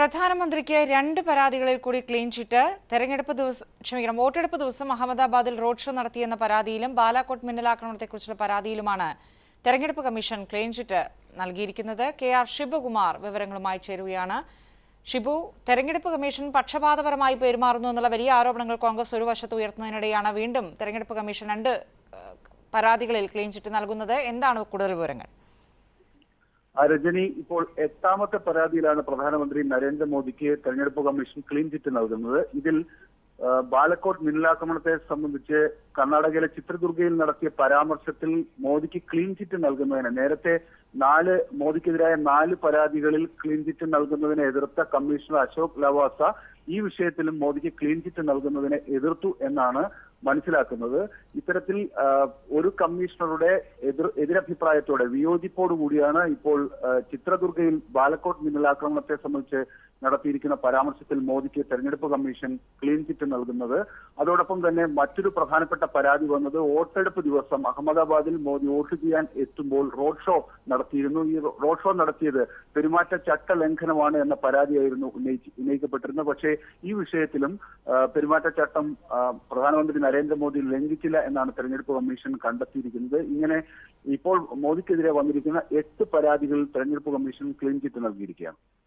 പ്രധാനമന്ത്രിക്ക് രണ്ട് പരാതികളിൽ കൂടി ക്ലീൻ ചിറ്റ് തെരഞ്ഞെടുപ്പ് ദിവസം ക്ഷമിക്കണം വോട്ടെടുപ്പ് ദിവസം അഹമ്മദാബാദിൽ റോഡ് ഷോ നടത്തിയെന്ന പരാതിയിലും ബാലാകോട്ട് മിന്നലാക്രമണത്തെക്കുറിച്ചുള്ള പരാതിയിലുമാണ് തെരഞ്ഞെടുപ്പ് കമ്മീഷൻ ക്ലീൻ ചിറ്റ് നൽകിയിരിക്കുന്നത് കെ ആർ ശിവകുമാർ വിവരങ്ങളുമായി ചേരുകയാണ് ഷിബു തെരഞ്ഞെടുപ്പ് കമ്മീഷൻ പക്ഷപാതപരമായി പെരുമാറുന്നു എന്നുള്ള വലിയ ആരോപണങ്ങൾ കോൺഗ്രസ് ഒരു വശത്ത് ഉയർത്തുന്നതിനിടെയാണ് വീണ്ടും തെരഞ്ഞെടുപ്പ് കമ്മീഷൻ രണ്ട് ഏഹ്, പരാതികളിൽ ക്ലീൻ ചിറ്റ് നൽകുന്നത് എന്താണ് കൂടുതൽ വിവരങ്ങൾ ആ രജനി ഇപ്പോൾ എട്ടാമത്തെ പരാതിയിലാണ് പ്രധാനമന്ത്രി നരേന്ദ്രമോദിക്ക് തെരഞ്ഞെടുപ്പ് കമ്മീഷൻ ക്ലീൻ ചിറ്റ് നൽകുന്നത് ഇതിൽ ആ, ബാലക്കോട്ട് മിന്നലാക്രമണത്തെ സംബന്ധിച്ച് കർണാടകയിലെ ചിത്രദുർഗയിൽ നടത്തിയ പരാമർശത്തിൽ മോദിക്ക് ക്ലീൻ ചിറ്റ് നൽകുന്നതിന് നേരത്തെ നാല് മോദിക്കെതിരായ നാല് പരാതികളിൽ ക്ലീൻ ചിറ്റ് നൽകുന്നതിനെ എതിർത്ത കമ്മീഷണർ അശോക് ലവാസ ഈ വിഷയത്തിലും മോദിക്ക് ക്ലീൻ ചിറ്റ് നൽകുന്നതിനെ എതിർത്തു എന്നാണ് മനസ്സിലാക്കുന്നത് ഇത്തരത്തിൽ ആ, ഒരു കമ്മീഷണറുടെ എതിർ എതിരഭിപ്രായത്തോടെ വിയോജിപ്പോടു കൂടിയാണ് ഇപ്പോൾ ആ, ചിത്രദുർഗയിൽ ബാലക്കോട്ട് മിന്നലാക്രമണത്തെ സംബന്ധിച്ച് നടത്തിയിരിക്കുന്ന പരാമർശത്തിൽ മോദിക്ക് തെരഞ്ഞെടുപ്പ് കമ്മീഷൻ ക്ലീൻ ചിറ്റ് നൽകുന്നത് അതോടൊപ്പം തന്നെ മറ്റൊരു പ്രധാനപ്പെട്ട പരാതി വന്നത് വോട്ടെടുപ്പ് ദിവസം അഹമ്മദാബാദിൽ മോദി വോട്ട് ചെയ്യാൻ എത്തുമ്പോൾ റോഡ് ഷോ നടത്തിയിരുന്നു ഈ റോഡ് ഷോ നടത്തിയത് പെരുമാറ്റച്ചട്ട ലംഘനമാണ് എന്ന പരാതിയായിരുന്നു ഉന്നയിച്ച് ഉന്നയിക്കപ്പെട്ടിരുന്നത് പക്ഷേ ഈ വിഷയത്തിലും ആ, പെരുമാറ്റച്ചട്ടം ആ, പ്രധാനമന്ത്രി നരേന്ദ്രമോദി ലംഘിച്ചില്ല എന്നാണ് തെരഞ്ഞെടുപ്പ് കമ്മീഷൻ കണ്ടെത്തിയിരിക്കുന്നത് ഇങ്ങനെ ഇപ്പോൾ മോദിക്കെതിരെ വന്നിരിക്കുന്ന എട്ട് പരാതികളിൽ തെരഞ്ഞെടുപ്പ് കമ്മീഷൻ ക്ലീൻ ചിറ്റ് നൽകിയിരിക്കുകയാണ്